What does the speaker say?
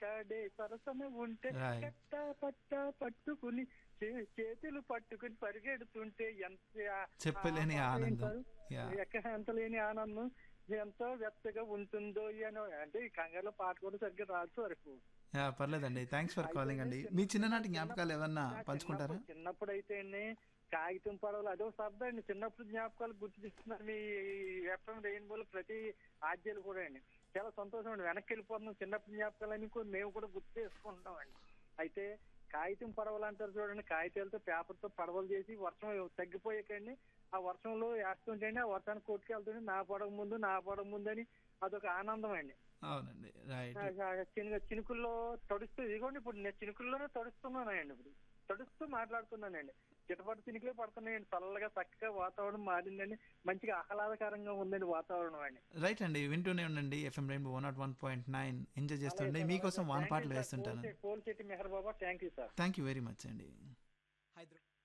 మాట్లాడే సరసన ఉంటే Right. కట్ట పట్ట పట్టుకుని చే- చేతులు పట్టుకుని పరిగెడుతుంటే ఎంత ఆ- చెప్పలేని ఆ- ఆనందం. ఏంటారు? Yeah. ఎక్కడ ఎంత లేని ఆనందం ఎంతో వెచ్చగా ఉంటుందో అని అంటే ఈ కంగారులో పాట కూడా సరిగ్గా రాదు వరకు యా, పర్లేదండి థ్యాంక్స్ ఫర్ కాలింగ్ అండి మీ చిన్ననాటి జ్ఞాపకాలు ఏమన్నా పంచుకుంటారా చిన్నప్పుడు అయితే కాగితం పడవలు అదో సరదా అండి చిన్నప్పుడు జ్ఞాపకాలు గుర్తు చేస్తున్నారు మీ ఎఫ్ఎం రెయిన్బోలో ప్రతి ఆద్యాలు కూడా అండి చాలా సంతోషం అండి వెనక్కి వెళ్ళిపోతున్నాం చిన్నప్పుడు జ్ఞాపకాలన్నీ కూడా మేము కూడా గుర్తు చేసుకుంటాం అండి అయితే కాగితం పడవలు అంటారు చూడండి కాగితాలతో పేపర్తో పడవలు చేసి వర్షం తగ్గిపోయాకండి ఆ వర్షంలో వేస్తుంటండి ఆ వర్షానికి కొట్టుకెళ్తుంటే నా పడవ ముందు నా పడవ ముందు అని అదొక ఆనందం అండి అవునండి రైట్ చిన్న చినుకుల్లో తడుస్తూ ఇదిగోండి ఇప్పుడు నేను చినుకుల్లోనే తడుస్తున్నానండి ఇప్పుడు తడుస్తూ మాట్లాడుతున్నానండి చిటపట చినుకులే పడుతున్నాయండి చల్లగా చక్కగా వాతావరణం మారిందండి మంచిగా ఆహ్లాదకరంగా ఉందండి వాతావరణం అండి రైట్ అండి వింటూనే ఉండండి FM Rainbow one nought one point nine enjoy చేస్తుండే మీకోసం వాన పాటలు వేస్తుంటాను Pol Chetti Mehar Baba thank you sir thank you very much అండి హైదరాబాద్